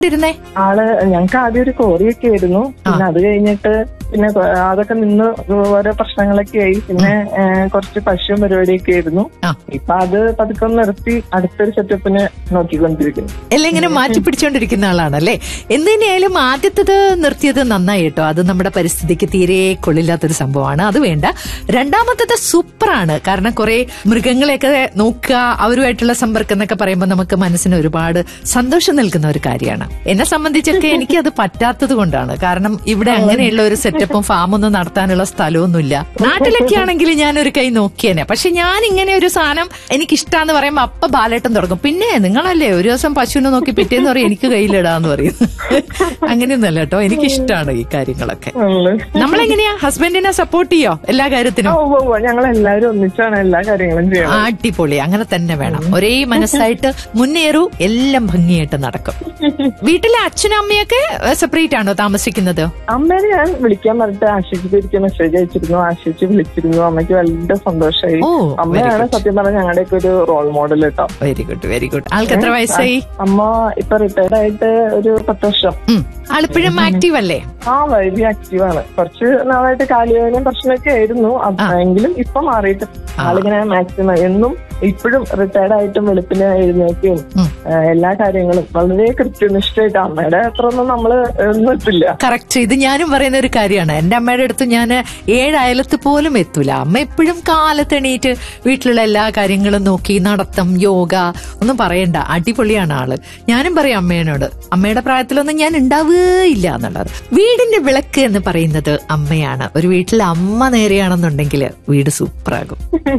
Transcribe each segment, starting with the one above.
ഇരുന്നേ ആള് ഞങ്ങൾക്ക് ആദ്യം ഒരു കോറിയൊക്കെ ആയിരുന്നു പിന്നെ അത് കഴിഞ്ഞിട്ട് പിന്നെ കൊ- അതൊക്കെ നിന്ന് ഓരോ പ്രശ്നങ്ങളൊക്കെ ആയി പിന്നെ ഏ, കുറച്ച് പശുവും പരിപാടിയൊക്കെ ആയിരുന്നു ആ. ഇപ്പൊ അത് പതുക്കെ ഒന്ന് നിർത്തി അടുത്തൊരു സെറ്റപ്പിന് നോക്കിക്കൊണ്ടിരിക്കുന്നു എല്ലാം ഇങ്ങനെ മാറ്റി പിടിച്ചോണ്ടിരിക്കുന്ന ആളാണല്ലേ എന്ത് തന്നെയായാലും ആദ്യത്തത് നിർത്തിയത് നന്നായി കേട്ടോ അത് നമ്മുടെ പരിസ്ഥിതിക്ക് തീരെ കൊള്ളില്ലാത്തൊരു സംഭവമാണ് അത് വേണ്ട രണ്ടാമത്തത് സൂപ്പറാണ് കാരണം കുറെ മൃഗങ്ങളെയൊക്കെ നോക്കുക അവരുമായിട്ടുള്ള സമ്പർക്കം എന്നൊക്കെ പറയുമ്പോൾ നമുക്ക് മനസ്സിന് ഒരുപാട് സന്തോഷം നൽകുന്ന ഒരു കാര്യമാണ് എന്നെ സംബന്ധിച്ചൊക്കെ എനിക്ക് അത് പറ്റാത്തത് കൊണ്ടാണ് കാരണം ഇവിടെ അങ്ങനെയുള്ള ഒരു സെറ്റപ്പും ഫാമൊന്നും നടത്താനുള്ള സ്ഥലമൊന്നുമില്ല നാട്ടിലൊക്കെ ആണെങ്കിൽ ഞാൻ ഒരു കൈ നോക്കിയേനെ പക്ഷെ ഞാൻ ഇങ്ങനെ ഒരു സാധനം എനിക്ക് ഇഷ്ടാന്ന് പറയുമ്പോ അപ്പ ബാലേട്ടം തുടങ്ങും പിന്നെ നിങ്ങളല്ലേ ഒരു ദിവസം പശുവിനെ നോക്കി പിറ്റേന്ന് പറയും എനിക്ക് കയ്യിലിടാന്ന് പറയും അങ്ങനെയൊന്നല്ല കേട്ടോ എനിക്ക് ഇഷ്ടമാണ് ഈ കാര്യങ്ങളൊക്കെ ഉള്ളു. നമ്മളെങ്ങനെയാ ഹസ്ബൻഡിനെ സപ്പോർട്ട് ചെയ്യോ എല്ലാ കാര്യത്തിനും ഓ ഓ ഞങ്ങൾ എല്ലാവരും ഒന്നിച്ചാണ് എല്ലാ കാര്യങ്ങളും ചെയ്യുന്നത് അടിപൊളി അങ്ങനെ തന്നെ വേണം ഒരേ മനസ്സായിട്ട് മുന്നേറൂ എല്ലാം ഭംഗിയായിട്ട് നടക്കും വീട്ടിലെ അച്ഛനും അമ്മയൊക്കെ സെപ്പറേറ്റ് ആണോ താമസിക്കുന്നത് അമ്മേനെ ഞാൻ വിളിക്കാൻ പറഞ്ഞിട്ട് ആശിച്ചിട്ട് ഒരിക്കൽ മെസ്സേജ് അയച്ചിരുന്നു ആശിച്ച് വിളിച്ചിരുന്നു അമ്മയ്ക്ക് വളരെ സന്തോഷമായി ഓ, അമ്മയാണ് very good. സത്യം പറഞ്ഞ ഞങ്ങളുടെയൊക്കെ ഒരു റോൾ മോഡൽ കേട്ടോ വെരി ഗുഡ് വെരി ഗുഡ് ആൾക്ക് എത്ര വയസ്സായി അമ്മ ഇപ്പൊ റിട്ടയർഡ് ആയിട്ട് ഒരു പത്ത് വർഷം ഉം. ആളിപ്പോഴും ആക്റ്റീവ് അല്ലേ ആ വളരെ ആക്റ്റീവ് ആണ് കുറച്ച് നാളായിട്ട് കാലുവേദനയും പ്രശ്നമൊക്കെ ആയിരുന്നു അത് എങ്കിലും ഇപ്പൊ മാറിയിട്ട് ആളിങ്ങനെ മാക്സിമം എന്നും ഇപ്പോഴും റിട്ടയർഡ് ആയിട്ടും വെളുപ്പിന് എഴുന്നേക്കും ഉം. എല്ലാ കാര്യങ്ങളും വളരെ കൃത്യനിഷ്ഠയായിട്ട് അമ്മയുടെ അത്ര ഒന്നും നമ്മള് ഒന്നും എത്തില്ല കറക്റ്റ് ഇത് ഞാനും പറയുന്ന ഒരു കാര്യമാണ് എന്റെ അമ്മയുടെ അടുത്ത് ഞാൻ ഏഴ് അയലത്ത് പോലും എത്തൂല അമ്മ എപ്പോഴും കാലത്ത് എണീറ്റ് വീട്ടിലുള്ള എല്ലാ കാര്യങ്ങളും നോക്കി നടത്തം യോഗ ഒന്നും പറയണ്ട അടിപൊളിയാണ് ആള് ഞാനും പറയും അമ്മേനോട് അമ്മയുടെ പ്രായത്തിലൊന്നും ഞാൻ ഉണ്ടാവുകയില്ല എന്നുള്ളത് വീടിന്റെ വിളക്ക് എന്ന് പറയുന്നത് അമ്മയാണ് ഒരു വീട്ടിൽ അമ്മ നേരെയാണെന്നുണ്ടെങ്കിൽ വീട് സൂപ്പറാകും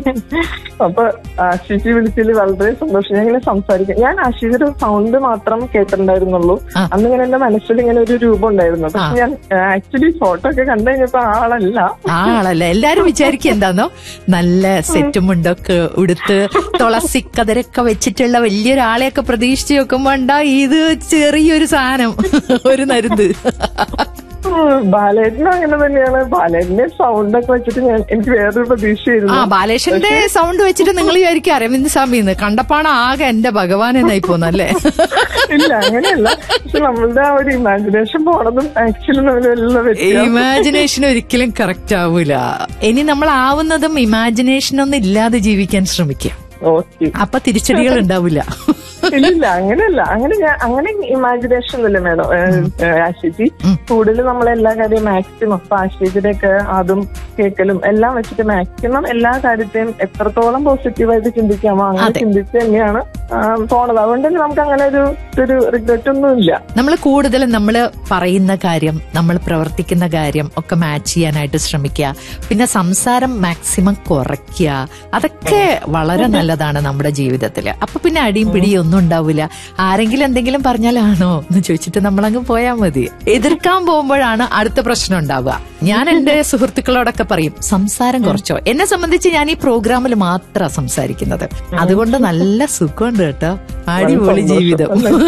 അപ്പൊ ആശിച്ച് വിളിച്ചതിൽ വളരെ സന്തോഷം ഞാൻ ഇങ്ങനെ സംസാരിക്കാം ഞാൻ ആശിച്ചിയുടെ സൗണ്ട് മാത്രം കേട്ടിട്ടുണ്ടായിരുന്നുള്ളൂ ആ. അന്ന് ഇങ്ങനെ എന്റെ മനസ്സിൽ ഇങ്ങനെ ഒരു രൂപം ഉണ്ടായിരുന്നു പക്ഷെ ഞാൻ ആക്ച്വലി ഫോട്ടോ ഒക്കെ കണ്ടു കഴിഞ്ഞപ്പോ ആളല്ല ആളല്ല എല്ലാരും വിചാരിക്കുക എന്താന്നോ നല്ല സെറ്റും മുണ്ടൊക്കെ ഉടുത്ത് തുളസി കതിരൊക്കെ വെച്ചിട്ടുള്ള വലിയൊരാളെയൊക്കെ പ്രതീക്ഷിച്ച് നോക്കുമ്പോ ഉണ്ടാ ഇത് ചെറിയൊരു സാധനം ഒരു നരുന്ന് ബാലേട്ടനും അങ്ങനെ തന്നെയാണ് ബാലേട്ടന്റെ സൗണ്ട് ഒക്കെ വെച്ചിട്ട് ഞാൻ എനിക്ക് വേറൊരു ആ പ്രതീക്ഷയായിരുന്നു ബാലേഷന്റെ സൗണ്ട് വെച്ചിട്ട് നിങ്ങൾ വിചാരിക്കും അരവിന്ദ് സ്വാമിന്ന് കണ്ടപ്പാണ് ആകെ എന്റെ ഭഗവാൻ എന്നായി പോന്നല്ലേ ഇല്ല അങ്ങനെയല്ല പക്ഷെ നമ്മളുടെ ആ ഒരു ഇമാജിനേഷൻ പോണതും ആക്ച്വലി തമ്മിലുള്ള വ്യത്യാസം ഇമാജിനേഷൻ ഒരിക്കലും കറക്റ്റ് ആവൂല ഇനി നമ്മൾ ആവുന്നതും ഇമാജിനേഷൻ ഒന്നും ഇല്ലാതെ ജീവിക്കാൻ ശ്രമിക്കുക ഓക്കെ അപ്പൊ തിരിച്ചടികൾ ഉണ്ടാവില്ല ഇല്ലില്ല അങ്ങനെയല്ല അങ്ങനെ ഞാൻ അങ്ങനെ ഇമാജിനേഷൻ ഒന്നുമില്ല മേഡം ആശിച്ചി കൂടുതൽ നമ്മൾ എല്ലാ കാര്യവും മാക്സിമം ഇപ്പൊ ആശിച്ചിയുടെ ഒക്കെ അതും കേൾക്കലും എല്ലാം വെച്ചിട്ട് മാക്സിമം എല്ലാ കാര്യത്തെയും എത്രത്തോളം പോസിറ്റീവായിട്ട് ചിന്തിക്കാമോ അങ്ങനെ അതെ. ചിന്തിച്ച് തന്നെയാണ് ആ, പോണത് അതുകൊണ്ട് തന്നെ നമുക്ക് അങ്ങനെ ഒരു ഒരു റിഗ്രറ്റ് ഒന്നും ഇല്ല നമ്മൾ കൂടുതലും നമ്മൾ പറയുന്ന കാര്യം നമ്മൾ പ്രവർത്തിക്കുന്ന കാര്യം ഒക്കെ മാച്ച് ചെയ്യാനായിട്ട് ശ്രമിക്കുക പിന്നെ സംസാരം മാക്സിമം കുറയ്ക്കുക അതൊക്കെ വളരെ നല്ലതാണ് നമ്മുടെ ജീവിതത്തിൽ അപ്പൊ പിന്നെ അടിയും പിടിയും ഒന്നും ഉണ്ടാവില്ല ആരെങ്കിലും എന്തെങ്കിലും പറഞ്ഞാലാണോ എന്ന് ചോദിച്ചിട്ട് നമ്മളങ്ങ് പോയാൽ മതി എതിർക്കാൻ പോകുമ്പോഴാണ് അടുത്ത പ്രശ്നം ഉണ്ടാവുക ഞാൻ എന്റെ സുഹൃത്തുക്കളോടൊക്കെ പറയും സംസാരം കുറച്ചോ എന്നെ സംബന്ധിച്ച് ഞാൻ ഈ പ്രോഗ്രാമിൽ മാത്രമാണ് സംസാരിക്കുന്നത് അതുകൊണ്ട് നല്ല സുഖമുണ്ട് കേട്ടോ അടിപൊളി ജീവിതം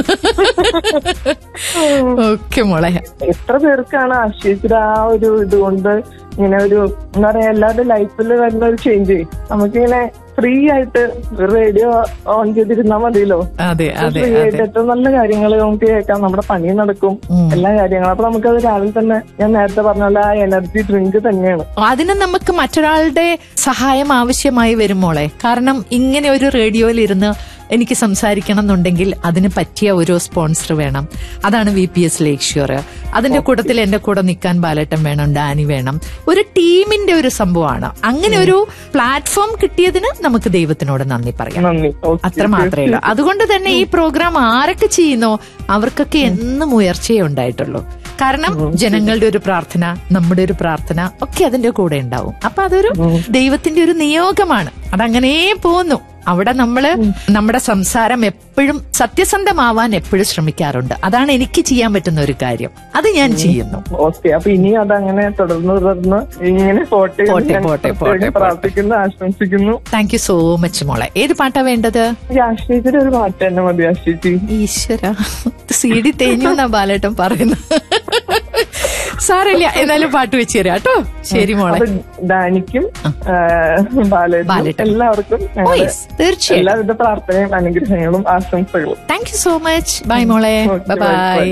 ഓക്കെ മോളെ എത്ര പേർക്കാണ് ആശ്രയിച്ചിട്ട് ആ ഒരു ഇതുകൊണ്ട് ഇങ്ങനെ ഒരു എന്താ പറയാ എല്ലാവരുടെ ലൈഫിൽ വരുന്ന ഒരു ചേഞ്ച് നമുക്കിങ്ങനെ ഫ്രീ ആയിട്ട് റേഡിയോ ഓൺ ചെയ്തിരുന്നാ മതിയല്ലോ അതെ അതെ ഫ്രീ ആയിട്ട് അതെ ഏറ്റവും നല്ല കാര്യങ്ങൾ നമുക്ക് കേൾക്കാം നമ്മുടെ പണി നടക്കും ഉം. എല്ലാ കാര്യങ്ങളും അപ്പൊ നമുക്കത് രാവിലെ തന്നെ ഞാൻ നേരത്തെ പറഞ്ഞ പോലെ ആ എനർജി ഡ്രിങ്ക് തന്നെയാണ് അതിന് നമുക്ക് മറ്റൊരാളുടെ സഹായം ആവശ്യമായി വരും മോളെ കാരണം ഇങ്ങനെ ഒരു റേഡിയോയിൽ ഇരുന്ന് എനിക്ക് സംസാരിക്കണം എന്നുണ്ടെങ്കിൽ അതിന് പറ്റിയ ഒരു സ്പോൺസർ വേണം അതാണ് വി പി എസ് ലേക്ഷ്യൂർ അതിന്റെ കൂട്ടത്തിൽ എന്റെ കൂടെ നിൽക്കാൻ ബാലട്ടം വേണം ഡാനി വേണം ഒരു ടീമിന്റെ ഒരു സംഭവമാണ് അങ്ങനെ ഒരു പ്ലാറ്റ്ഫോം കിട്ടിയതിന് നമുക്ക് ദൈവത്തിനോട് നന്ദി പറയാം നന്ദി ഓക്കേ. അത്ര മാത്രമേ ഉള്ളൂ അതുകൊണ്ട് തന്നെ ഈ പ്രോഗ്രാം ആരൊക്കെ ചെയ്യുന്നോ അവർക്കൊക്കെ എന്നും ഉയർച്ചയേ ഉണ്ടായിട്ടുള്ളൂ കാരണം ജനങ്ങളുടെ ഒരു പ്രാർത്ഥന നമ്മുടെ ഒരു പ്രാർത്ഥന ഒക്കെ അതിന്റെ കൂടെ ഉണ്ടാവും അപ്പൊ അതൊരു ദൈവത്തിന്റെ ഒരു നിയോഗമാണ് അതങ്ങനെ പോന്നു അവിടെ നമ്മള് നമ്മുടെ സംസാരം എപ്പോഴും സത്യസന്ധമാവാൻ എപ്പോഴും ശ്രമിക്കാറുണ്ട് അതാണ് എനിക്ക് ചെയ്യാൻ പറ്റുന്ന ഒരു കാര്യം അത് ഞാൻ ചെയ്യുന്നു ഓക്കെ അപ്പൊ ഇനി അതങ്ങനെ തുടർന്ന് തുടർന്ന് ഇങ്ങനെ പോട്ടെ എന്ന് പോട്ടെ, ഞാൻ പോട്ടെ, പ്രത്യേകം പോട്ടെ, പോട്ടെ. പ്രാർത്ഥിക്കുന്നു ആശംസിക്കുന്നു താങ്ക് യു സോ മച്ച് മോളെ ഏത് പാട്ടാ വേണ്ടത് ഈ ആശ്രയിച്ചിട്ട് ഒരു പാട്ട് തന്നെ മതി ആശ്രയിച്ചി ഈശ്വര സി ഡി തേഞ്ഞു എന്നാ ബാലേട്ടൻ പറയുന്നത് സാരമില്ല എന്നാലും പാട്ട് വെച്ച് തരാം കേട്ടോ ശരി മോളെ അപ്പൊ ഡാനിക്കും ബാലേട്ടനും ബാലേട്ടനും. എല്ലാവർക്കും ഓ, ഞങ്ങളുടെ yes, തീർച്ചയായും എല്ലാവിധ പ്രാർത്ഥനയും അനുഗ്രഹങ്ങളും ആശംസകളും thank you so much bye മോളെ Okay, bye, ബൈ bye.